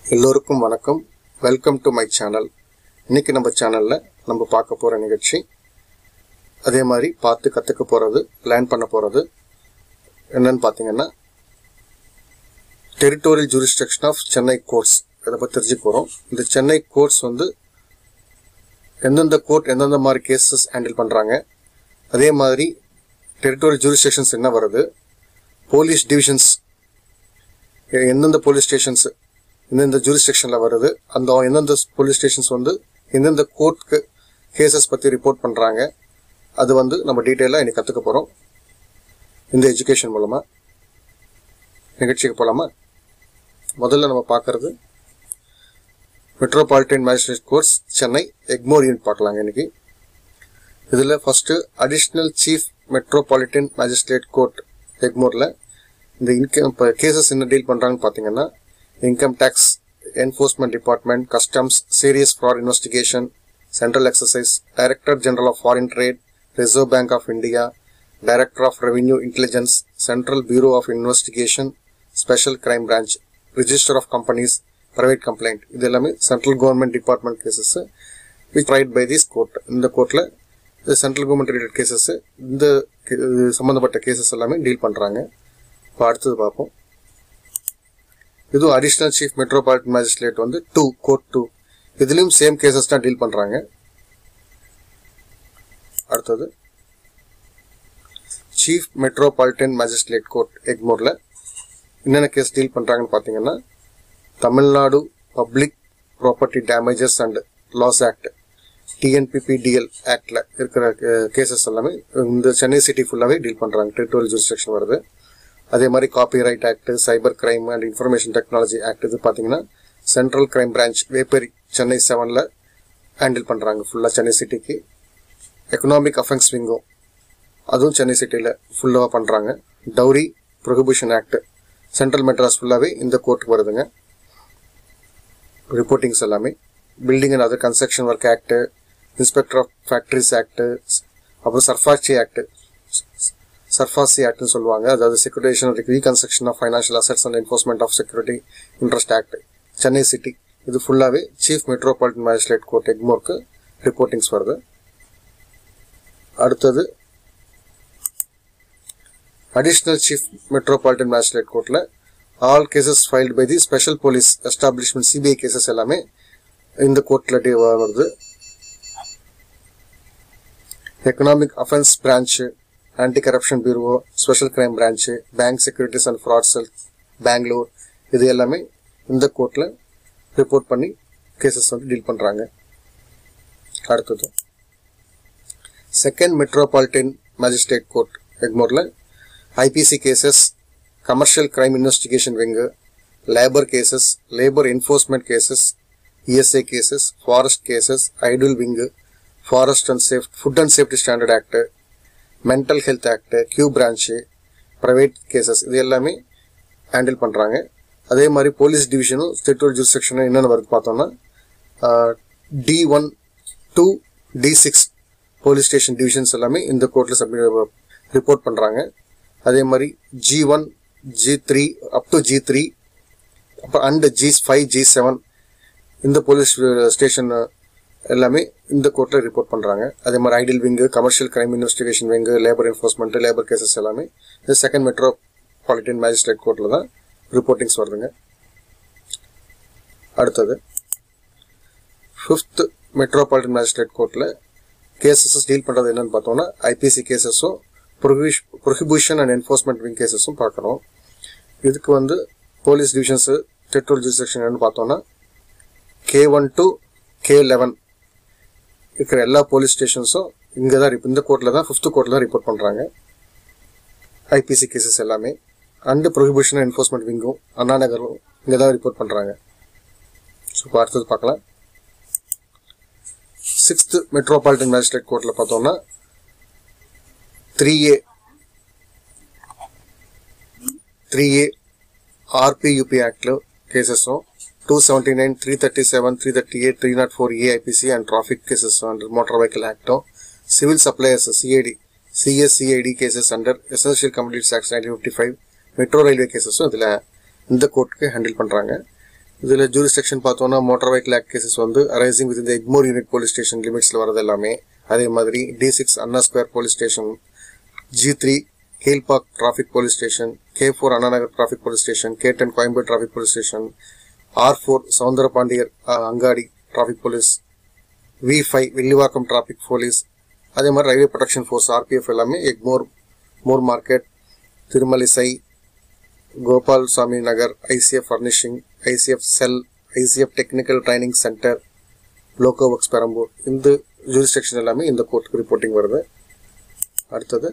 எல்லோருக்கும் வணக்கம் welcome to my channel இன்னைக்கு நம்ம சேனலில் நம்ம பார்க்க போகிற நிகழ்ச்சி அதே மாதிரி பார்த்து கற்றுக்க போகிறது லேர்ன் பண்ண போகிறது என்னன்னு பார்த்தீங்கன்னா territorial jurisdiction of Chennai courts இதை பற்றி தெரிஞ்சுக்க போகிறோம் இந்த சென்னை கோர்ட்ஸ் வந்து எந்தெந்த கோர்ட் எந்தெந்த மாதிரி கேசஸ் ஹேண்டில் பண்ணுறாங்க அதே மாதிரி டெரிட்டோரியல் ஜூரிஸ்டிக்ஷன்ஸ் என்ன வருது போலீஸ் டிவிஷன்ஸ் எந்தெந்த போலீஸ் ஸ்டேஷன்ஸ் எந்தெந்த ஜூரிஸ்டிக்ஷனில் வருது அந்த எந்தெந்த போலீஸ் ஸ்டேஷன்ஸ் வந்து எந்தெந்த கோர்ட்க்கு கேசஸ் பற்றி ரிப்போர்ட் பண்ணுறாங்க அது வந்து நம்ம டீட்டெயிலாக இன்னைக்கு கற்றுக்க போகிறோம் இந்த எஜுகேஷன் மூலமாக நிகழ்ச்சிக்கு போகலாமா முதல்ல நம்ம பார்க்கறது metropolitan magistrate courts Chennai Egmore unit பார்க்கலாங்க இன்னைக்கு இதில் first additional chief metropolitan magistrate court எக்மோரில் இந்த இன்கம் இப்போ கேசஸ் என்ன டீல் பண்ணுறாங்கன்னு பார்த்தீங்கன்னா income tax enforcement department customs serious fraud investigation central excise director general of foreign trade reserve bank of India director of revenue intelligence central bureau of investigation special crime branch register of companies private complaint இது எல்லாமே central government department cases which right by this court இந்த கோர்ட்டில் central government related cases இந்த கே- இது சம்மந்தப்பட்ட cases எல்லாமே deal பண்ணுறாங்க இப்போ அடுத்தது பார்ப்போம் இதுவும் அடிஷ்னல் சீஃப் மெட்ரோபாலிட்டன் மேஜிஸ்ட்ரேட் வந்து டூ கோர்ட் டூ இதுலயும் சேம் கேசஸ் தான் டீல் பண்றாங்க அடுத்தது சீஃப் மெட்ரோபாலிட்டன் மேஜிஸ்ட்ரேட் கோர்ட் எக்மோர்ல என்னென்ன கேஸ் டீல் பண்றாங்கன்னு பாத்தீங்கன்னா Tamil Nadu public property damages and loss act TNPPDL ஆக்ட்ல இருக்கிற கேசஸ் எல்லாமே இந்த சென்னை சிட்டி ஃபுல்லாவே டீல் பண்றாங்க டெரிட்டோரியல் ஜூரிஸ்டிக்ஷன் வருது அதே மாதிரி copyright act cyber crime and information technology act இது பார்த்தீங்கன்னா central crime branch Vepery Chennai செவனில் ஹேண்டில் பண்ணுறாங்க ஃபுல்லாக சென்னை சிட்டிக்கு எக்கனாமிக் அஃபென்ஸ் விங்கோ அதுவும் சென்னை சிட்டியில் ஃபுல்லாக பண்ணுறாங்க dowry prohibition act central Madras ஃபுல்லாகவே இந்த கோர்ட்டுக்கு வருதுங்க ரிப்போர்ட்டிங்ஸ் எல்லாமே building and other construction work act inspector of factories act அப்புறம் சர்ஃபாச்சி ஆக்ட் சர்ஃபாசி ஆக்ட்னு சொல்லுவாங்க அதாவது securitisation reconstruction of financial assets and enforcement of security interest act Chennai city இது ஃபுல்லாகவே சீஃப் மெட்ரோபாலிட்டன் மேஜிஸ்ட்ரேட் கோர்ட் எக்மோருக்கு ரிப்போர்ட்டிங்ஸ் வருது அடுத்தது அடிஷ்னல் சீஃப் மெட்ரோபாலிட்டன் மேஜிஸ்ட்ரேட் கோர்ட்டில் all cases filed by the special police establishment CBI cases எல்லாமே இந்த கோர்ட்டில் வருது economic offence branch anti corruption bureau special crime branch bank securities and fraud cell Bangalore இது எல்லாமே இந்த கோர்ட்டில் ரிப்போர்ட் பண்ணி கேசஸ் வந்து டீல் பண்ணுறாங்க அடுத்தது செகண்ட் மெட்ரோபாலிட்டன் மேஜிஸ்ட்ரேட் கோர்ட் எக்மோரில் IPC cases commercial crime investigation wing labour cases labour enforcement cases ESI cases forest cases idol wing forest and safe food and safety standard act mental health act Q branch private cases இது எல்லாமே handle பண்ணுறாங்க அதே மாதிரி police டிவிஷனும் state ஜூரிஸ்டிக்ஷனும் என்னென்ன வருது பார்த்தோம்னா D one to D six police station divisions எல்லாமே இந்த கோர்ட்டில் சப்மிட் ரிப்போர்ட் பண்ணுறாங்க அதே மாதிரி G one G three up to G three அப்புறம் and G five G seven இந்த போலீஸ் ஸ்டேஷன் எல்லாமே இந்த கோர்ட்டில் ரிப்போர்ட் பண்ணுறாங்க அதே மாதிரி idol wing commercial crime investigation wing labour enforcement labour cases எல்லாமே இந்த செகண்ட் மெட்ரோ பாலிட்டின் மேஜிஸ்ட்ரேட் கோர்ட்டில் தான் ரிப்போர்ட்டிங்ஸ் வருதுங்க அடுத்தது ஃபிஃப்த் மெட்ரோபாலிட்டன் மேஜிஸ்ட்ரேட் கோர்ட்டில் கேசஸ் டீல் பண்ணுறது என்னன்னு பார்த்தோம்னா ஐபிசி கேசஸும் ப்ரொஹிபிஷன் அண்ட் என்ஃபோர்ஸ்மெண்ட் விங் கேசஸும் பார்க்குறோம் இதுக்கு வந்து போலீஸ் டிவிஷன்ஸு டெட்ரோல் ஜூரிஸ்டிக்ஷன் பார்த்தோம்னா K one to K eleven இருக்கிற எல்லா போலீஸ் ஸ்டேஷன்ஸும் இங்கே தான் இந்த கோர்ட்டில் தான் ஃபிஃப்த் கோர்ட்டில் தான் ரிப்போர்ட் பண்ணுறாங்க ஐபிசி கேசஸ் எல்லாமே அண்டு ப்ரொஹிபிஷன் என்ஃபோர்ஸ்மெண்ட் விங்கும் அண்ணா நகரும் இங்கே தான் ரிப்போர்ட் பண்ணுறாங்க ஸோ இப்போ அடுத்தது பார்க்கலாம் சிக்ஸ்த் மெட்ரோபாலிட்டன் மேஜிஸ்ட்ரேட் கோர்ட்டில் பார்த்தோம்னா three A three A RPUP ஆக்டில் கேசஸும் two seventy nine three thirty seven three thirty eight three naught four A IPC and traffic cases under motor vehicle ஆக்டும் civil suppliers CID CSCID cases under essential commodities act nineteen fifty five metro railway கேசஸும் இதில் இந்த கோர்ட்டுக்கு handle பண்ணுறாங்க இதில் jurisdiction பார்த்தோம்னா motor vehicle act cases வந்து arising with இந்த எக்மோர் யூனிட் போலீஸ் ஸ்டேஷன் லிமிட்ஸில் வரது எல்லாமே அதே மாதிரி D six Anna square police station G three ஹீல்பாக் traffic police station K four Anna Nagar traffic police station K ten Koyambedu traffic police station R four Soundarapandiyar ah, Angadi traffic police V five Villivakkam traffic police அதே மாதிரி railway protection force RPF எல்லாமே Egmore Moore market Thirumalisai Gopal Samy Nagar ICF furnishing ICF cell ICF technical training centre loco works Perambur இந்த jurisdiction எல்லாமே இந்த கோர்ட்டுக்கு reporting வருது அடுத்தது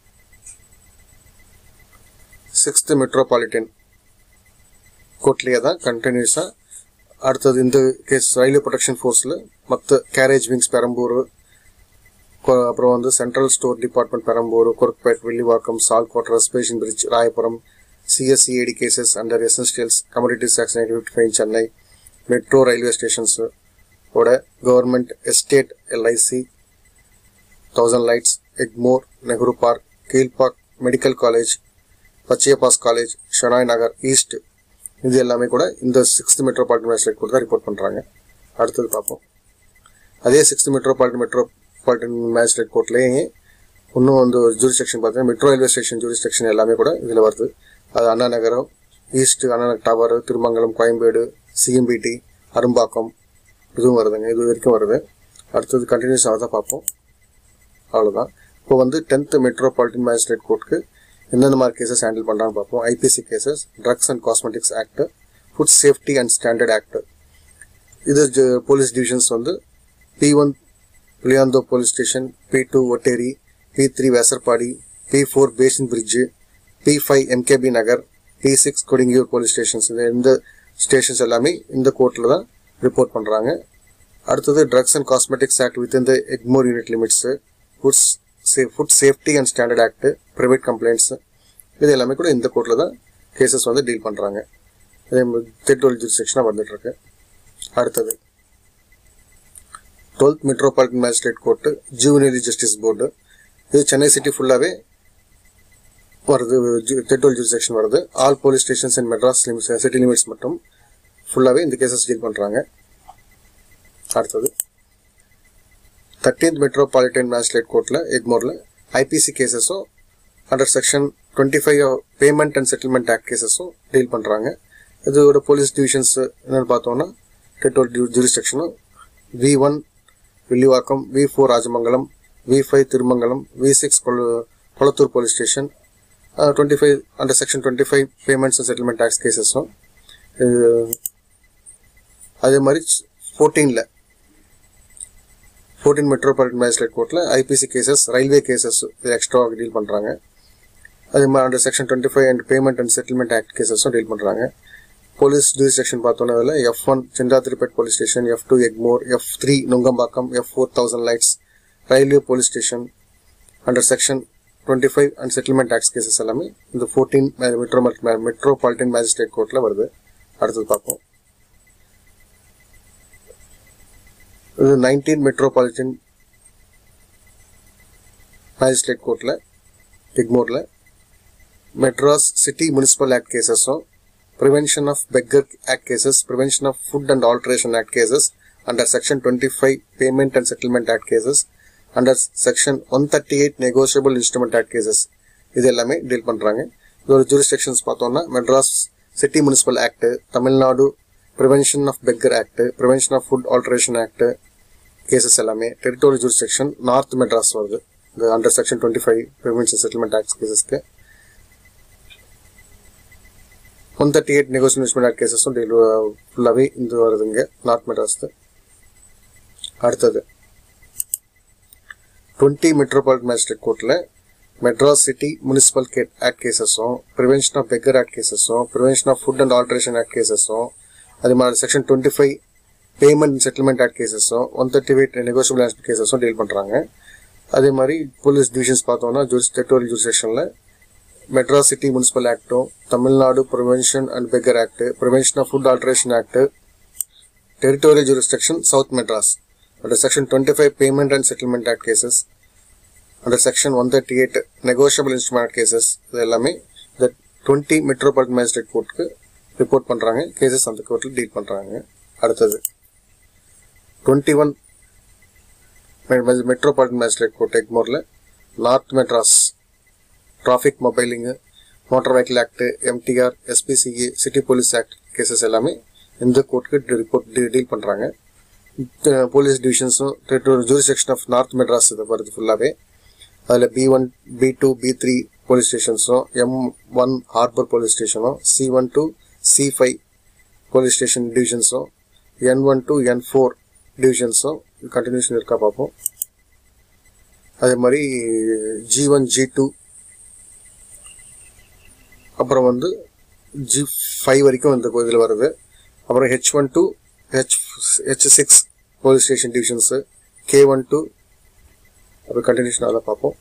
sixth metropolitan கோர்ட்லேயே தான் கண்டினியூஸாக அடுத்தது இந்த கேஸ் ரயில்வே ப்ரொடெக்ஷன் ஃபோர்ஸில் மற்ற கேரேஜ் விங்ஸ் பெரம்பூர் கொ- அப்புறம் வந்து central store department Perambur Korukkupet Villivakkam salt quarter basin bridge Royapuram CSCID cases under essentials commodities act nineteen five Chennai metro railway stations ஓட government estate LIC thousand lights Egmore Nehru park Kilpauk medical college Pachaiyappa's college Shenoy Nagar east இது எல்லாமே கூட இந்த sixth metropolitan magistrate கூட தான் report பண்ணுறாங்க அடுத்தது பார்ப்போம் அதே சிக்ஸ்த் மெட்ரோபாலிட்டன் மெட்ரோபாலிட்டன் மேஜிஸ்ட்ரேட் கோர்ட்லேயே இன்னும் வந்து ஜூரிஸ்டிக்ஷன் பார்த்தீங்கன்னா மெட்ரோ ரயில்வே ஸ்டேஷன் ஜூரிஸ்டிக்ஷன் எல்லாமே கூட இதில் வருது அது அண்ணா நகரம் east Anna Nagar tower Thirumangalam Koyambedu CMBT Arumbakkam இதுவும் வருதுங்க இது வரைக்கும் வருது அடுத்தது கண்டினியூஸ் ஆக தான் பார்ப்போம் அவ்வளோதான் இப்போ வந்து டென்த் மெட்ரோபாலிட்டன் மேஜிஸ்ட்ரேட் கோர்ட்டுக்கு எந்தெந்த மாதிரி கேசஸ் ஹேண்டில் பண்ணுறான்னு பார்ப்போம் IPC cases drugs and cosmetics act food safety and standard act இது போலீஸ் டிவிஷன்ஸ் வந்து B one Pulianthope police station P two Otteri P three Vyasarpadi P four basin bridge P five MKB Nagar P six Kodungaiyur police stations இந்த இந்த stations எல்லாமே இந்த கோர்ட்டில் தான் report பண்ணுறாங்க அடுத்தது drugs and cosmetics act with இந்த எக்மோர் யூனிட் லிமிட்ஸு ஃபுட்ஸ் சே food safety and standard act private complaints இது எல்லாமே கூட இந்த கோர்ட்டில் தான் கேசஸ் வந்து டீல் பண்ணுறாங்க இதே தெட்டோல் ஜூரிஸ்டிக்ஷனாக வந்துட்டு இருக்கு அடுத்தது twelfth metropolitan magistrate court juvenile justice board இது சென்னை சிட்டி ஃபுல்லாகவே வருது தெட்டோல் ஜூரிஸ்டிக்ஷன் வருது all police stations and Madras limits city limits மட்டும் ஃபுல்லாகவே இந்த கேசஸ் டீல் பண்ணுறாங்க அடுத்தது தேர்ட்டீன்த் மெட்ரோபாலிட்டன் மேஜிஸ்ட்ரேட் கோர்ட்டில் எக்மோரில் ஐபிசி கேசஸும் under section twenty five payment and settlement act கேசஸும் டீல் பண்ணுறாங்க இதோட போலீஸ் டிவிஷன்ஸ் என்னென்னு பார்த்தோம்னா டெட்டோல் ஜூரிஸ்டிக்ஷனும் V one Villivakkam V four Rajamangalam V five Thirumangalam V six Kolathur police station twenty five under section twenty five payments and settlement டேக்ஸ் கேசஸும் அதே மாதிரி ஃபோர்டீனில் ஃபோர்டீன் மெட்ரோபாலிட்டன் மேஜிஸ்ட்ரேட் கோர்ட்டில் ஐபிசி கேசஸ் ரயில்வே கேசஸ் இது எக்ஸ்ட்ரா டீல் பண்ணுறாங்க அதே மாதிரி under section twenty five and payment and settlement act கேசஸும் டீல் பண்ணுறாங்க போலீஸ் ஜூரிஸ்டிக்ஷன் பார்த்தோன்னா அதில் F one Chintadripet police station F two Egmore F three Nungambakkam F four thousand lights railway police station under section twenty five and settlement acts cases எல்லாமே இந்த fourteen metro metropolitan magistrate கோர்ட்டில் வருது அடுத்தது பார்ப்போம் இது நைன்டீன் மெட்ரோபாலிட்டன் மேஜிஸ்ட்ரேட் கோர்ட்டில் எக்மோரில் மெட்ராஸ் சிட்டி முனிசிபல் ஆக்ட் கேசஸும் prevention of beggar act cases prevention of food and alteration act cases under section twenty five payment and settlement act cases under section one thirty eight negotiable instrument act cases இது எல்லாமே deal பண்ணுறாங்க இதோட ஜூரிஸ்டிக்ஷன்ஸ் பார்த்தோம்னா Madras city municipal act Tamil Nadu prevention of beggar act prevention of food alteration act cases எல்லாமே territory jurisdiction north Madras வருது இந்த under section twenty five prevention settlement act கேசஸ்க்கு one thirty eight negotiation act கேசஸும் டீல் ஃபுல்லாகவே இந்த வருதுங்க நார்த் மெட்ராஸ் அடுத்தது டுவெண்ட்டி மெட்ரோபாலிட்டன் மேஜிஸ்ட்ரேட் கோர்ட்டில் மெட்ராஸ் சிட்டி முனிசிபல் கேட் ஆக்ட் கேசஸும் ப்ரிவென்ஷன் ஆஃப் பெக்கர் ஆக்ட் கேசஸும் prevention of food and alteration act கேசஸும் அதே மாதிரி section twenty five payment settlement act கேசஸும் one thirty eight negotiable act கேசஸும் டீல் பண்ணுறாங்க அதே மாதிரி போலீஸ் டிவிஷன்ஸ் பார்த்தோம்னா ஜூரிஸ் டெரிட்டோரியல் ஜூரிஸ்டிக்ஷனில் மெட்ராஸ் சிட்டி முனிசிபல் ஆக்டும் Tamil Nadu prevention and beggar act prevention of food alteration act territorial jurisdiction south Madras under section 25 payment and settlement act cases under section 138 negotiable instrument act cases இது எல்லாமே இந்த 20 மெட்ரோபாலிட்டன் மேஜிஸ்ட்ரேட் கோர்ட்டுக்கு report பண்ணுறாங்க cases அந்த கோர்ட்டில் டீல் பண்ணுறாங்க அடுத்தது twenty one metropolitan magistrate court எக்மோரில் நார்த் மெட்ராஸ் டிராஃபிக் மொபைலிங்கு motor vehicle act MTR SPCA city police act cases எல்லாமே இந்த கோர்ட்டுக்கு ரிப்போர்ட் டீல் பண்ணுறாங்க போலீஸ் டிவிஷன்ஸும் ஜூரிசெக்ஷன் ஆஃப் நார்த் மெட்ராஸ் இது வருது ஃபுல்லாகவே அதில் B one B two B three police ஸ்டேஷன்ஸும் எம் ஒன் ஹார்பர் போலீஸ் ஸ்டேஷனும் C one to C five police station டிவிஷன்ஸும் N one to N four டிவிஷன்ஸும் கண்டினியூஷன் இருக்கா பார்ப்போம் அதே மாதிரி ஜி ஒன் ஜி டூ அப்புறம் வந்து ஜி ஃபைவ் வரைக்கும் இந்த இதில் வருது அப்புறம் H one two H H six police station divisions K one two அப்புறம் கண்டினியூஷன் அதை பார்ப்போம்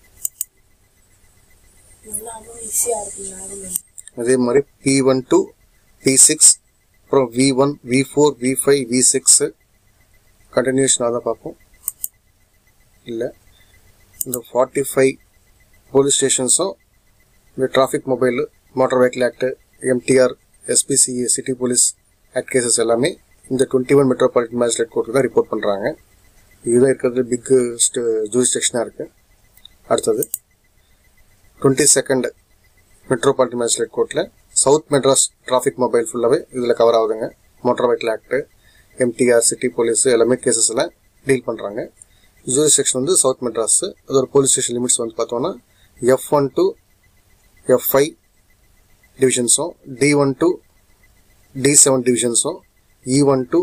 எல்லாமே ஈஸியாக இருக்குங்க அதே மாதிரி P one two P six அப்புறம் V one V four V five V six continuation அதை பார்ப்போம் இல்லை இந்த ஃபார்ட்டி ஃபைவ் போலீஸ் ஸ்டேஷன்ஸும் இந்த traffic mobile motor vehicle act MTR SPCA city police act cases எல்லாமே இந்த twenty one metropolitan magistrate court தான் ரிப்போர்ட் பண்ணுறாங்க இதுதான் இருக்கிறது பிக் ஜூரிஸ்டிக்ஷனாக இருக்குது அடுத்தது டுவெண்ட்டி செகண்ட் மெட்ரோபாலிட்டன் மேஜிஸ்ட்ரேட் கோர்ட்டில் சவுத் மெட்ராஸ் டிராஃபிக் மொபைல் ஃபுல்லாகவே இதில் கவர் ஆகுதுங்க motor vehicle act MTR city police எல்லாமே கேசஸ் எல்லாம் டீல் பண்ணுறாங்க ஜூரி செக்ஷன் வந்து சவுத் மெட்ராஸ் அதோட போலீஸ் ஸ்டேஷன் லிமிட்ஸ் வந்து பார்த்தோம்னா F one to F five டிவிஷன்ஸும் D one to D seven டிவிஷன்ஸும் E one to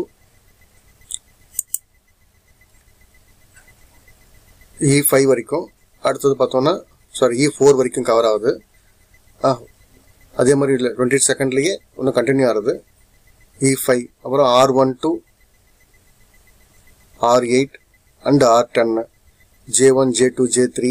E five வரைக்கும் அடுத்தது பார்த்தோம்னா சாரி இ ஃபோர் வரைக்கும் கவர் ஆகுது ஆ அதே மாதிரி இல்லை டுவெண்ட்டி செகண்ட்லேயே இன்னும் கண்டினியூ ஆகுது இ ஃபைவ் அப்புறம் R one to R eight and R ten J one J two J three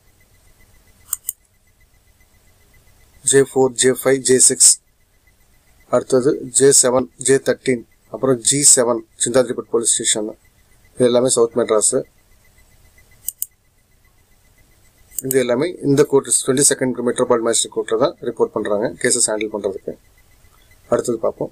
J four J five J six அடுத்தது ஜே செவன் ஜே தேர்ட்டீன் அப்புறம் G seven Chintadripet police station இது எல்லாமே south Madras இது எல்லாமே இந்த court twenty second metropolitan magistrate கோர்ட்டில் தான் report பண்ணுறாங்க கேசஸ் ஹேண்டில் பண்ணுறதுக்கு அடுத்தது பார்ப்போம்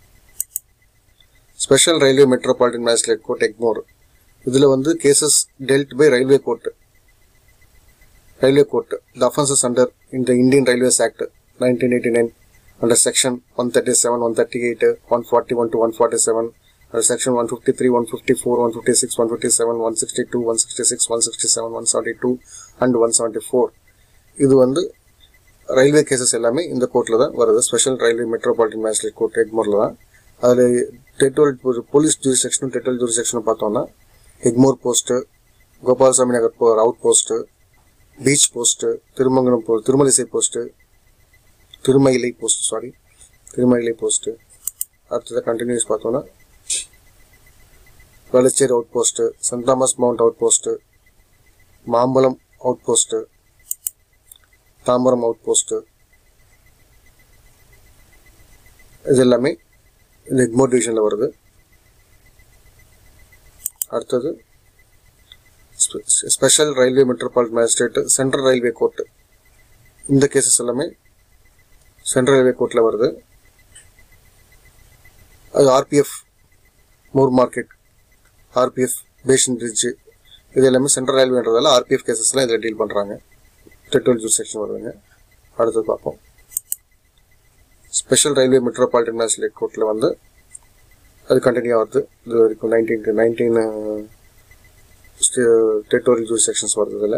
special railway metropolitan magistrate court Egmore இதில் வந்து cases dealt by railway court railway court the offences under இந்த Indian railways act nineteen eighty nine under section one thirty seven one thirty eight one forty one to one forty seven under section one fifty three one fifty four one fifty six one fifty seven one sixty two one sixty six one sixty seven one seventy two and one seventy four இது வந்து railway cases எல்லாமே இந்த கோர்ட்டில் தான் வருது special railway metropolitan magistrate court எக்மோரில் தான் அதில் டெட்டோல் போலீஸ் ஜூரி செக்ஷனும் டெட்டோல் ஜூரி செக்ஷனும் பார்த்தோம்னா எக்மோர் போஸ்ட்டு கோபாலசாமி நகர் போ out post beach post Thirumangalam போ Thirumazhisai post Thirumayilai post sorry Thirumayilai post அடுத்தது கண்டினியூஸ் பார்த்தோம்னா Velachery out post saint Thomas mount out post Mambalam out post Tambaram out post இது எல்லாமே இந்த எக்மோர் டிவிஷனில் வருது அடுத்தது special railway metropolitan magistrate central railway court இந்த கேசஸ் எல்லாமே சென்ட்ரல் ரயில்வே கோர்ட்டில் வருது அது RPF Moore market RPF basin bridge இது எல்லாமே சென்ட்ரல் ரயில்வேன்றதால ஆர்பிஎஃப் கேசஸ்லாம் இதில் டீல் பண்ணுறாங்க டெட்டோல் ஜூர் செக்ஷன் வருதுங்க அடுத்தது பார்ப்போம் ஸ்பெஷல் ரயில்வே மெட்ரோபாலிட்டன் மேஜிஸ்ட்ரேட் கோர்ட்டில் வந்து அது கண்டினியூ ஆகுது இது வரைக்கும் nineteen nineteen territorial jurisdictions வருது இதில்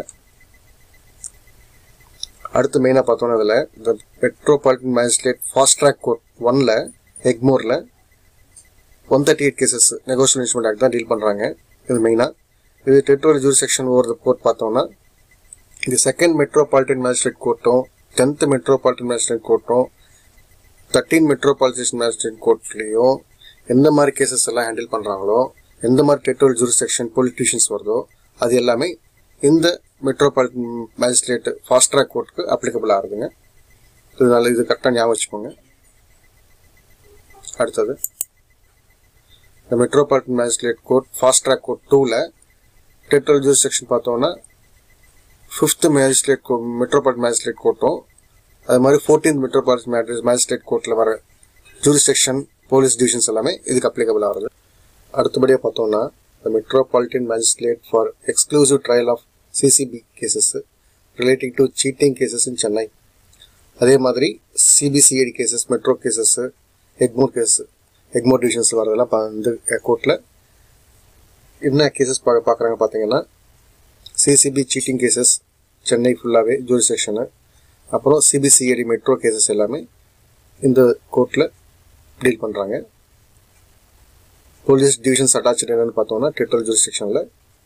அடுத்து மெயினாக பார்த்தோன்னா இதில் இந்த metropolitan magistrate fast track court ஒன்ல எக்மோரில் one thirty eight cases negotiation act தான் டீல் பண்ணுறாங்க இது மெயினாக இது territorial jurisdiction over court பார்த்தோம்னா இது செகண்ட் மெட்ரோபாலிட்டன் மேஜிஸ்ட்ரேட் கோர்ட்டும் டென்த் மெட்ரோபாலிட்டன் மேஜிஸ்ட்ரேட் கோர்ட்டும் தேர்ட்டீன் மெட்ரோபாலிட்டன் மேஜிஸ்ட்ரேட் கோர்ட்லேயும் எந்த மாதிரி கேசஸ் எல்லாம் ஹேண்டில் பண்ணுறாங்களோ எந்த மாதிரி டெரிட்டோரியல் ஜூரி செக்ஷன் பொலிட்டிஷியன்ஸ் வருதோ அது எல்லாமே இந்த மெட்ரோபாலிட்டன் மேஜிஸ்ட்ரேட் ஃபாஸ்ட் ட்ராக் கோர்ட்டுக்கு அப்ளிகபிள் ஆகுதுங்க இதனால இது கரெக்டாக ஞாபகம் வச்சுக்கோங்க அடுத்தது இந்த metropolitan magistrate court fast track court டூவில் டெரிட்டோரியல் ஜூரி செக்ஷன் பார்த்தோம்னா ஃபிஃப்த் மேஜிஸ்ட்ரேட் மெட்ரோபாலிட்டன் மேஜிஸ்ட்ரேட் கோர்ட்டும் அது மாதிரி ஃபோர்டீன்த் மெட்ரோபாலிட்டன் மேஜிஸ்ட்ரேட் கோர்ட்டில் வர ஜூரிஸ்டிக்ஷன் போலீஸ் டிவிஷன்ஸ் எல்லாமே இதுக்கு அப்ளிகபிள் ஆகுது அடுத்தபடியாக பார்த்தோம்னா the metropolitan magistrate for exclusive trial of CCB cases relating to cheating cases in Chennai அதே மாதிரி CBCID cases metro cases Egmore case Egmore divisions வரதெல்லாம் பா- இந்த கோர்ட்டில் என்ன கேசஸ் பார்க்க பார்க்குறாங்க பார்த்தீங்கன்னா சிசிபி சீட்டிங் கேசஸ் சென்னை ஃபுல்லாகவே ஜூரி செக்ஷனு அப்புறம் சிபிசிஐடி மெட்ரோ கேசஸ் எல்லாமே இந்த கோர்ட்டில் டீல் பண்ணுறாங்க போலீஸ் டிவிஷன்ஸ் அட்டாச்சு என்னன்னு பார்த்தோம்னா டெரிட்டல் ஜூரிஸ்டிக்ஷனில்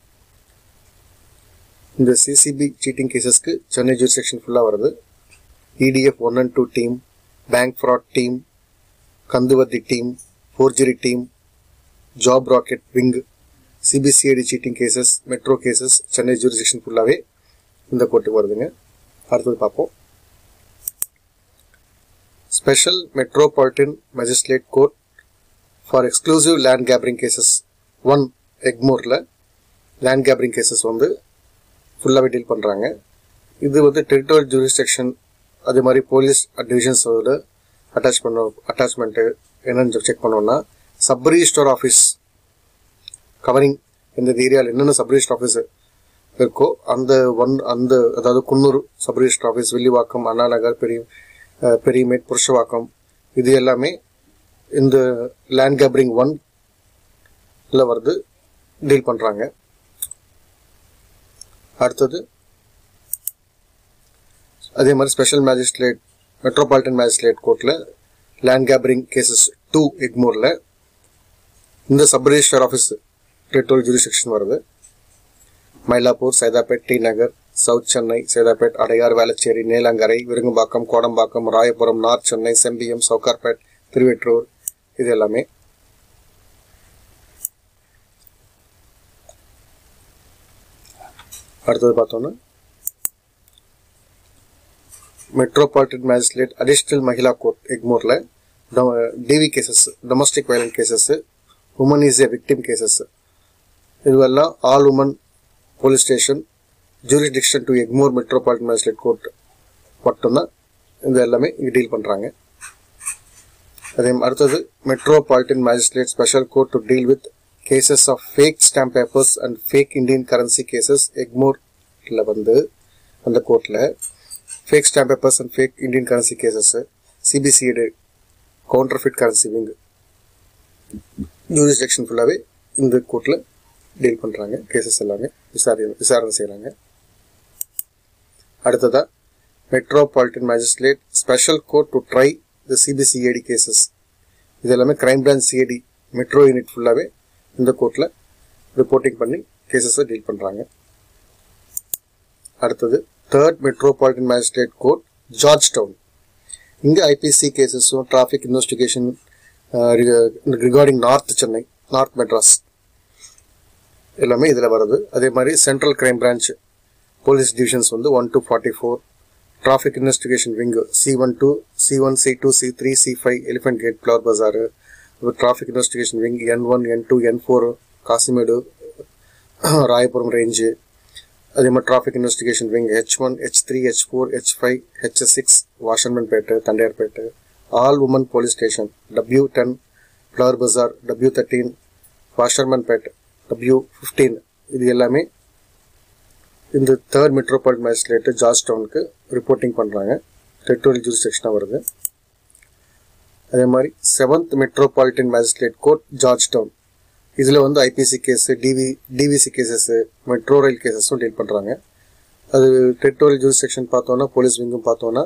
இந்த சிசிபி சீட்டிங் கேசஸ்க்கு சென்னை ஜூரிஸ்டிக்ஷன் ஃபுல்லாக வருது EDF one and two team bank fraud team கந்துவத்தி team forgery team job racket wing CBCID cheating cases metro cases Chennai jurisdiction ஃபுல்லாகவே இந்த கோர்ட்டுக்கு வருதுங்க அடுத்தது பார்ப்போம் special metropolitan magistrate court for exclusive land கேப்ரிங் கேசஸ் ஒன் எக்மோரில் லேண்ட் கேப்ரிங் கேசஸ் வந்து ஃபுல்லாகவே டீல் பண்ணுறாங்க இது வந்து டெரிட்டோரியல் ஜூரிஸ்டிக்ஷன் அதே மாதிரி போலீஸ் டிவிஷன்ஸோட அட்டாச் பண்ண அட்டாச்மெண்ட்டு என்னன்னு செக் பண்ணோம்னா சப் ரிஜிஸ்டர் ஆஃபீஸ் கவரிங் இந்த ஏரியாவில் என்னென்ன சப் ரிஜிஸ்டர் ஆஃபீஸ் இருக்கோ அந்த ஒன் அந்த அதாவது Coonoor sub register office Villivakkam Anna Nagar பெரிய அஹ், பெரியமேட் புருஷவாக்கம் இது எல்லாமே இந்த லேண்ட் கேப்ரிங் ஒன் வருது டீல் பண்ணுறாங்க அடுத்தது அதே மாதிரி ஸ்பெஷல் மேஜிஸ்ட்ரேட் மெட்ரோபாலிட்டன் மேஜிஸ்ட்ரேட் கோர்ட்டில் லேண்ட் கேப்ரிங் கேசஸ் டூ எக்மோரில் இந்த sub register office territorial jurisdiction வருது மயிலாப்பூர் சைதாப்பேட் டி நகர் சவுத் சென்னை சைதாப்பேட் அடையார் வேளச்சேரி நீலங்கரை விருங்கம்பாக்கம் கோடம்பாக்கம் ராயபுரம் நார்த் சென்னை செம்பியம் சவுகார்பேட் திருவெற்றூர் இது எல்லாமே அடுத்தது பார்த்தோன்னா metropolitan magistrate additional Mahila court எக்மோரில் DV cases domestic violent cases woman is a victim cases இதுவெல்லாம் all women police station jurisdiction to Egmore metropolitan magistrate court மட்டும்தான் இது எல்லாமே இங்கே டீல் பண்ணுறாங்க அதே அடுத்தது metropolitan magistrate special court to deal with cases of fake stamp papers and fake Indian currency cases எக்மோரில் வந்து அந்த கோர்ட்டில் fake stamp papers and fake Indian currency cases CBCID counterfeit currency wing jurisdiction ஃபுல்லாகவே இந்த கோர்ட்டில் டீல் பண்ணுறாங்க cases எல்லாமே விசாரணை விசாரணை செய்கிறாங்க அடுத்ததா metropolitan magistrate special court to try the CBCID cases இது எல்லாமே crime branch CID metro unit ஃபுல்லாகவே இந்த கோர்ட்டில் ரிப்போர்ட்டிங் பண்ணி கேசஸை டீல் பண்ணுறாங்க அடுத்தது third metropolitan magistrate court George Town இங்கே ஐபிசி கேசஸும் traffic investigation regarding north Chennai north Madras எல்லாமே இதில் வருது அதே மாதிரி central crime branch police divisions வந்து one to forty four traffic investigation wing C one two C one C two C three C five Elephant Gate Flower Bazaar traffic investigation wing N one N two N four Kasimedu Royapuram range அதே மாதிரி traffic investigation wing H one H three H four H five H six Washermanpet Tondiarpet all women police station W ten Flower Bazaar W thirteen Washermanpet W fifteen இது எல்லாமே இந்த third metropolitan magistrate George டவுனுக்கு reporting பண்ணுறாங்க territorial ஜூரிஸ்டிக்ஷனாக வருது அதே மாதிரி seventh metropolitan magistrate court George down இதில் வந்து IPC case DV DVC cases metro rail கேசஸும் டீல் பண்ணுறாங்க அது டெரிட்டோரியல் ஜூரிஸ்டிக்ஷன் பார்த்தோன்னா போலீஸ் விங்கும் பார்த்தோன்னா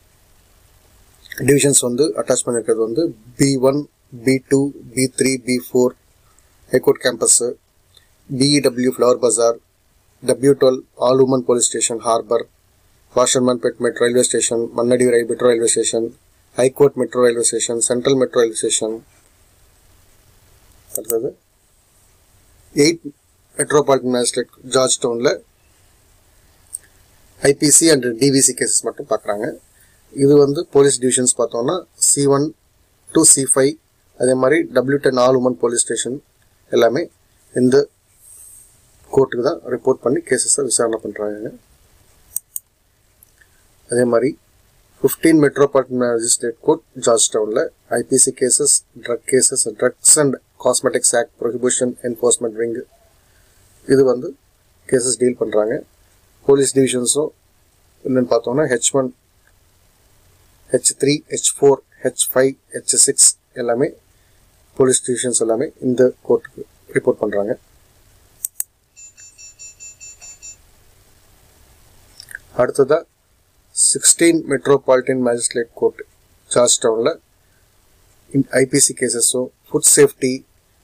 டிவிஷன்ஸ் வந்து அட்டாச் பண்ணியிருக்கிறது வந்து B one B two B three B four High Court campus BEW Flower Bazaar W twelve all women police station harbour Washermanpet metro railway station Mannady rail metro railway station High Court metro railway station central metro railway station அடுத்தது eight metropolitan magistrate George டவுனில் IPC and TVC cases மட்டும் பார்க்குறாங்க இது வந்து police divisions பார்த்தோம்னா C one to C five அதே மாதிரி W ten all women police station எல்லாமே இந்த கோர்ட்டுக்கு தான் ரிப்போர்ட் பண்ணி கேசஸை விசாரணை பண்ணுறாங்க அதே மாதிரி fifteen metropolitan magistrate court George டவுனில் IPC cases drug cases drugs and cosmetics act prohibition enforcement wing இது வந்து கேசஸ் டீல் பண்ணுறாங்க போலீஸ் டிவிஷன்ஸும் என்னன்னு பார்த்தோம்னா H one H three H four H five H six எல்லாமே போலீஸ் டிவிஷன்ஸ் எல்லாமே இந்த கோர்ட்டுக்கு ரிப்போர்ட் பண்ணுறாங்க அடுத்ததா sixteen metropolitan magistrate court George டவுனில் ஐபிசி கேசஸும் food safety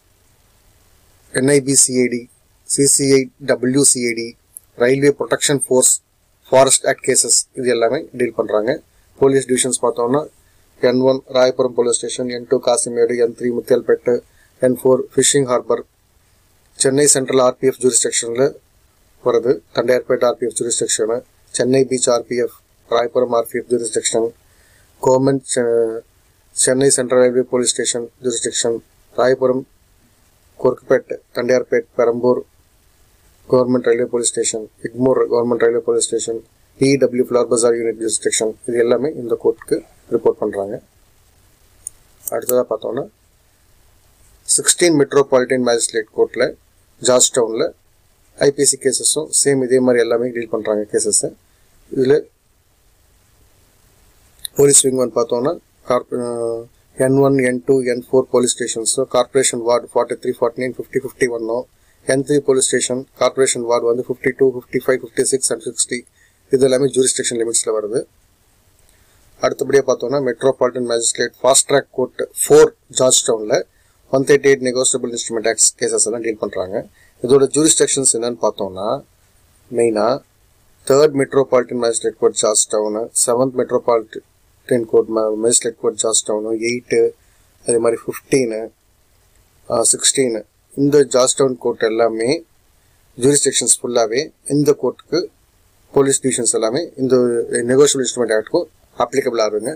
NIBCID CCI WCID railway protection force forest act cases இது எல்லாமே டீல் பண்ணுறாங்க போலீஸ் டிவிஷன்ஸ் பார்த்தோம்னா N one Royapuram police station N two Kasimedu N three Muthialpet N four fishing harbour Chennai central RPF ஜூரிஸ்டிக்ஷனில் வருது Tondiarpet RPF jurisdiction Chennai beach RPF Royapuram RPF jurisdiction government Chennai central railway police station jurisdiction Royapuram Korukkupet Tondiarpet Perambur government railway police station Egmore government railway police station BW Flower Bazaar unit jurisdiction இது எல்லாமே இந்த கோர்ட்டுக்கு report பண்ணுறாங்க அடுத்ததாக பார்த்தோன்னா sixteen metropolitan magistrate கோர்ட்டில் ஜார்ஜ் டவுனில் ஐபிசி கேசஸும் சேம் இதே மாதிரி எல்லாமே டீல் பண்ணுறாங்க கேசஸை இதில் போலீஸ் விங் வந்து பார்த்தோன்னா corp N one N two N four police ஸ்டேஷன்ஸோ corporation ward forty three forty nine fifty fifty ஒன்னோ N three police station corporation ward வந்து fifty two fifty five fifty six and sixty இது எல்லாமே jurisdiction லிமிட்ஸில் வருது அடுத்தபடியாக பார்த்தோன்னா metropolitan magistrate fast track court four George டவுனில் one thirty eight negotiable instrument acts cases எல்லாம் டீல் பண்ணுறாங்க இதோட ஜூரிஸ்டிக்ஷன்ஸ் என்னன்னு பார்த்தோம்னா மெயினாக third metropolitan magistrate court George Town seventh metropolitan court magistrate court George Town eight அதே மாதிரி ஃபிஃப்டீனு சிக்ஸ்டீனு இந்த ஜார்ஜ் டவுன் கோர்ட் எல்லாமே ஜூரிஸ்டிக்ஷன்ஸ் ஃபுல்லாகவே இந்த கோர்ட்டுக்கு போலீஸ் டிவிஷன்ஸ் எல்லாமே இந்த நெகோசியபிள் இன்ஸ்ட்ருமெண்ட் ஆக்டுக்கும் அப்ளிகபிள் ஆகுங்க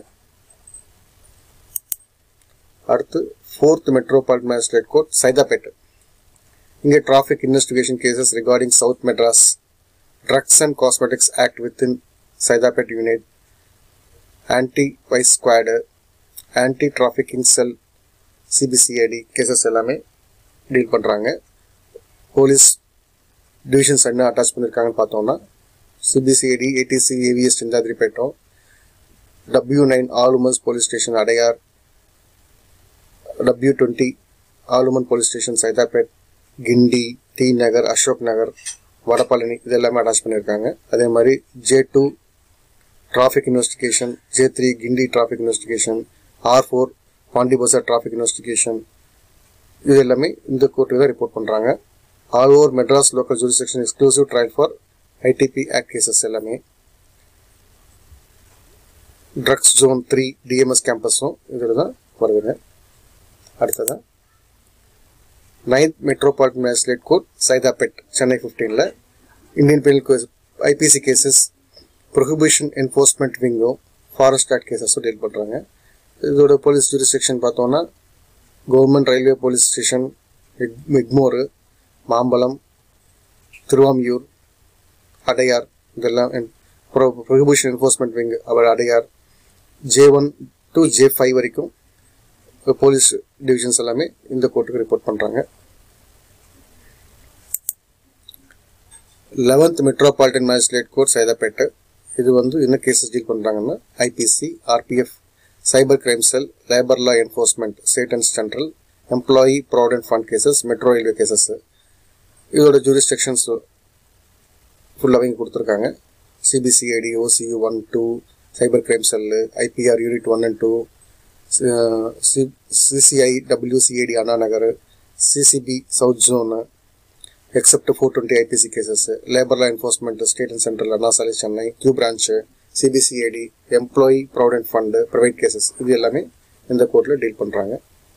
அடுத்து fourth metropolitan magistrate court Saidapet இங்கே traffic investigation cases regarding south Madras drugs and cosmetics act within Saidapet unit anti vice squad anti trafficking cell CBCID cases எல்லாமே டீல் பண்ணுறாங்க போலீஸ் டிவிஷன்ஸ் என்ன அட்டாச் பண்ணியிருக்காங்கன்னு பார்த்தோம்னா சிபிசிஐடி ஏடிசி ஏவிஎஸ் சிந்தாதிரிப்பேட்டம் W nine all women's police station Adyar W twenty all women police station Saidapet Guindy T Nagar Ashok Nagar Vadapalani இது எல்லாமே attach பண்ணியிருக்காங்க அதே மாதிரி J two traffic investigation J three Guindy traffic investigation R four Pondy Bazaar traffic investigation இது எல்லாமே இந்த கோர்ட்டுக்கு தான் ரிப்போர்ட் பண்ணுறாங்க all over Madras local jurisdiction exclusive trial for ITP act cases எல்லாமே ட்ரக்ஸ் ஜோன் த்ரீ டிஎம்எஸ் கேம்பஸும் இதில் தான் வருதுங்க அடுத்ததா ninth metropolitan magistrate court Saidapet Chennai ஃபிஃப்டீனில் Indian penal IPC cases prohibition enforcement விங்கும் ஃபாரஸ்ட் ஆக்ட் கேசஸும் டீல் பண்ணுறாங்க இதோட போலீஸ் ஜூரிஸ்டிக்ஷன் பார்த்தோன்னா government railway police station Egmore Mambalam திருவாமியூர் Adyar இதெல்லாம் ப்ரொஹிபிஷன் என்ஃபோர்ஸ்மெண்ட் விங் அவர் Adyar J one to J five வரைக்கும் போலீஸ் டிவிஷன்ஸ் எல்லாமே இந்த கோர்ட்டுக்கு ரிப்போர்ட் பண்ணுறாங்க லெவன்த் மெட்ரோபாலிட்டன் மேஜிஸ்ட்ரேட் கோர்ட் சைதாப்பேட்டை இது வந்து என்ன கேசஸ் டீல் பண்ணுறாங்கன்னா IPC RPF cyber crime cell labour law enforcement state and central employee provident fund cases metro railway cases இதோட ஜூரிஸ்டிக்ஷன்ஸ் ஃபுல்லாகவே இங்கே கொடுத்துருக்காங்க CBCID OCU one two cyber crime cell IPR unit one and two CCI WCID Anna Nagar CCB south zone except four twenty IPC cases labour law enforcement state and central Anna Salai Chennai Q branch CBCID employee provident fund private cases இது எல்லாமே இந்த கோர்ட்டில் deal பண்ணுறாங்க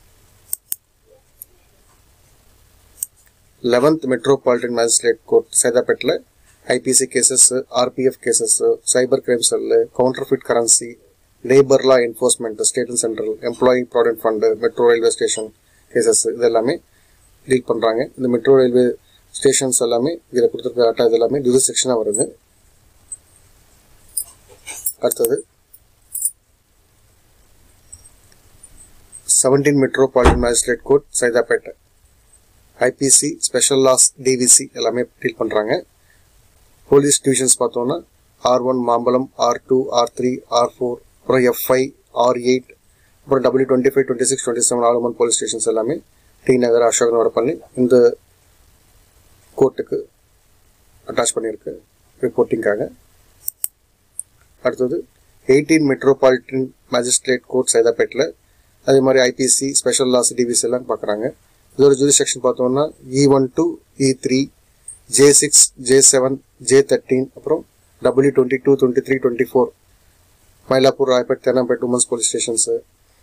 eleventh metropolitan magistrate court சைதாப்பேட்டில் IPC cases RPF cases cyber crime cell counterfeit currency labour law enforcement state and central employee provident fund metro railway station cases இது எல்லாமே deal பண்ணுறாங்க இந்த மெட்ரோ ரயில்வே ஸ்டேஷன்ஸ் எல்லாமே இதில் கொடுத்துருக்க இது எல்லாமே ஜூரிஸ்டிக்ஷனாக வருது அடுத்தது செவன்டீன் மெட்ரோபாலிட்டன் மேஜிஸ்ட்ரேட் கோர்ட் சைதாப்பேட்டை ஐபிசி ஸ்பெஷல் லாஸ் டிவிசி எல்லாமே டீல் பண்ணுறாங்க போலீஸ் டிவிஷன்ஸ் பார்த்தோன்னா R one Mambalam R two R three R four அப்புறம் எஃப் ஃபைவ் ஆர் எயிட் அப்புறம் W twenty five twenty six twenty seven all women police stations எல்லாமே டி நகர் அசோக் நகர் பண்ணி இந்த கோர்ட்டுக்கு அட்டாச் பண்ணியிருக்கு ரிப்போர்ட்டிங்காக அடுத்தது எயிட்டீன் மெட்ரோபாலிட்டன் மேஜிஸ்ட்ரேட் கோர்ட் சைதாப்பேட்டில் அதே மாதிரி ஐபிசி ஸ்பெஷல் லாஸ் டிவிசி எல்லாம் பார்க்குறாங்க இதோட ஜூரி செக்ஷன் பார்த்தோம்னா E one two E three J six J seven J thirteen அப்புறம் W twenty two twenty three twenty four Mylapore Royapettah Teynampet women's police stations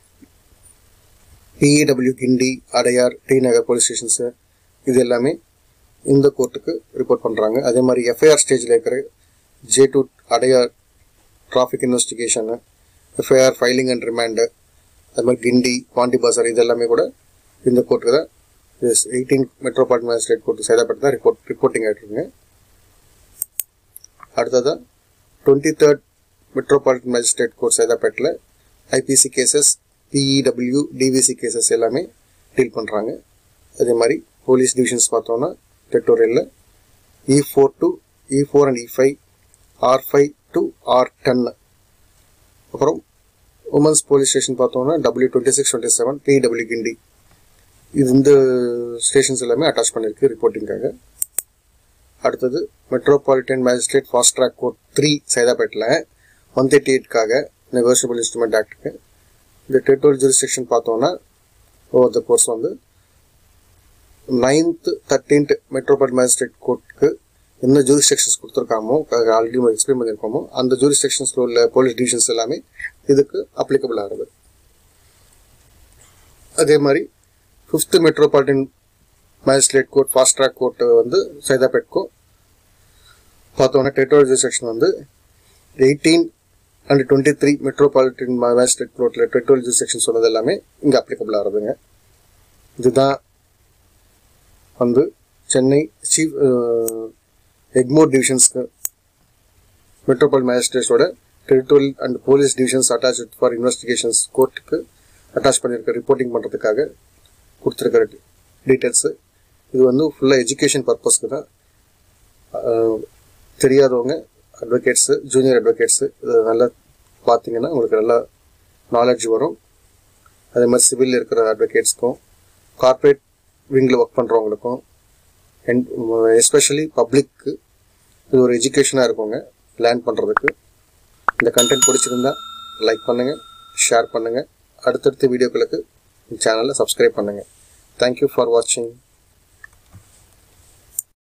BEW Guindy Adyar T Nagar police stations இது எல்லாமே இந்த கோர்ட்டுக்கு ரிப்போர்ட் பண்ணுறாங்க அதே மாதிரி எஃப்ஐஆர் ஸ்டேஜில் இருக்கிற J two Adyar traffic investigation FIR filing and remand அது மாதிரி கிண்டி பாண்டி பாசர் இது எல்லாமே கூட இந்த கோர்ட்டுக்கு தான் எயிட்டீன் மெட்ரோபாலிட்டன் மேஜிஸ்ட்ரேட் கோர்ட்டு சைதாப்பேட்டை தான் ரிப்போர்ட் ரிப்போர்ட்டிங் ஆகிட்டுருங்க அடுத்ததாக twenty third metropolitan magistrate court சைதாப்பேட்டில் IPC cases BEW DVC cases எல்லாமே டீல் பண்ணுறாங்க அதே மாதிரி போலீஸ் டிவிஷன்ஸ் பார்த்தோன்னா டெக்டோரியலில் E four to E four and E five R five to R ten அப்புறம் உமன்ஸ் போலீஸ் ஸ்டேஷன் பார்த்தோம்னா W twenty six twenty seven BW Guindy இது இந்த ஸ்டேஷன்ஸ் எல்லாமே அட்டாச் பண்ணியிருக்கு ரிப்போர்ட்டிங்காக அடுத்தது metropolitan magistrate fast track court three சைதாப்பேட்டில் ஒன் தேர்ட்டி எயிட்காக நெகோசியபிள் இன்ஸ்ட்ருமெண்ட் ஆக்டுக்கு இந்த டெரிட்டோரியல் ஜூரிஸ்டிக்ஷன் பார்த்தோன்னா ஓவர் த கோர்ஸ் வந்து நைன்த் தேர்ட்டீன்த் மெட்ரோபாலிட்டன் மேஜிஸ்ட்ரேட் கோர்ட்டுக்கு என்ன ஜூரிஸ்டிக்ஷன்ஸ் கொடுத்துருக்காமோ ஆல்ரெடி எக்ஸ்பிளைன் பண்ணியிருக்கோமோ அந்த ஜூரிஸ்டிக்ஷன்ஸில் உள்ள போலீஸ் டிவிஷன்ஸ் எல்லாமே இதுக்கு அப்ளிகபிள் ஆகுது அதே மாதிரி fifth metropolitan magistrate court fast track court வந்து சைதாப்பேட்கோ பார்த்தோன்னா டெரிட்டோரியல் ஜூரிஸ்டிக்ஷன் வந்து eighteen and twenty three metropolitan magistrate கோர்ட்டில் டெரிட்டோரியல் ஜூரிஸ்டிக்ஷன் சொன்னது எல்லாமே இங்கே அப்ளிகபிள் ஆகுதுங்க இதுதான் வந்து சென்னை சீஃப் எக்மோர் டிவிஷன்ஸ்க்கு மெட்ரோபால் மேஜிஸ்ட்ரேட்ஸோட territorial and police divisions attach for investigations கோர்ட்டுக்கு அட்டாச் பண்ணியிருக்க ரிப்போர்ட்டிங் பண்ணுறதுக்காக கொடுத்துருக்கிற டீட்டெயில்ஸு இது வந்து ஃபுல்லாக எஜுகேஷன் பர்பஸ்க்கு தான் அஹ், தெரியாதவங்க அட்வொகேட்ஸு ஜூனியர் அட்வொகேட்ஸு இது நல்லா பார்த்தீங்கன்னா உங்களுக்கு நல்லா நாலேஜ் வரும் அதே மாதிரி சிவில் இருக்கிற அட்வொகேட்ஸ்க்கும் கார்ப்பரேட் விங்கில் ஒர்க் பண்ணுறவங்களுக்கும் அண்ட் எஸ்பெஷலி பப்ளிக்கு இது ஒரு எஜுகேஷனாக இருக்குங்க லேர்ன் பண்ணுறதுக்கு இந்த கண்டென்ட் பிடிச்சிருந்தா லைக் பண்ணுங்கள் ஷேர் பண்ணுங்கள் அடுத்தடுத்த வீடியோக்களுக்கு சேனலை சப்ஸ்கிரைப் பண்ணுங்கள் தேங்க்யூ ஃபார் வாட்சிங்